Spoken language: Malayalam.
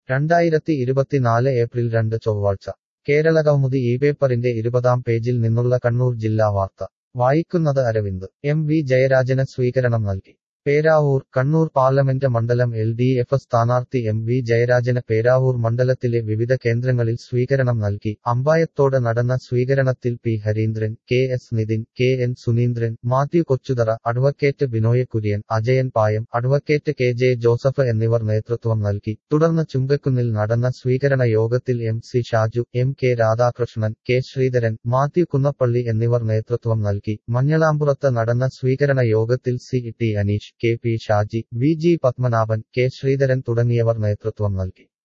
രണ്ടായിരത്തി ഇരുപത്തിനാല് ഏപ്രിൽ രണ്ട് ചൊവ്വാഴ്ച കേരളകൗമുദി ഈ പേപ്പറിന്റെ ഇരുപതാം പേജിൽ നിന്നുള്ള കണ്ണൂർ ജില്ലാ വാർത്ത വായിക്കുന്നത് അരവിന്ദ് എം വി ജയരാജന് സ്വീകരണം നൽകി പേരാവൂർ കണ്ണൂർ പാർലമെന്റ് മണ്ഡലം എൽ ഡി എഫ് സ്ഥാനാർത്ഥി എം വി ജയരാജന് പേരാവൂർ മണ്ഡലത്തിലെ വിവിധ കേന്ദ്രങ്ങളിൽ സ്വീകരണം നൽകി അമ്പായത്തോട് നടന്ന സ്വീകരണത്തിൽ P Harindran K S Nithin K N Suneendran Mathew Kochuthara advocate Binoy Kurian Ajayan Payam advocate K J Joseph എന്നിവർ നേതൃത്വം നൽകി തുടർന്ന് ചുങ്കക്കുന്നിൽ നടന്ന സ്വീകരണ യോഗത്തിൽ M C Shaju M K Radhakrishnan K Sreedharan Mathew Kunnappally എന്നിവർ നേതൃത്വം നൽകി മഞ്ഞളാമ്പുറത്ത് നടന്ന സ്വീകരണ യോഗത്തിൽ C T Aneesh K P Shaji V G Padmanabhan K Sreedharan തുടങ്ങിയവർ നേതൃത്വം നൽകി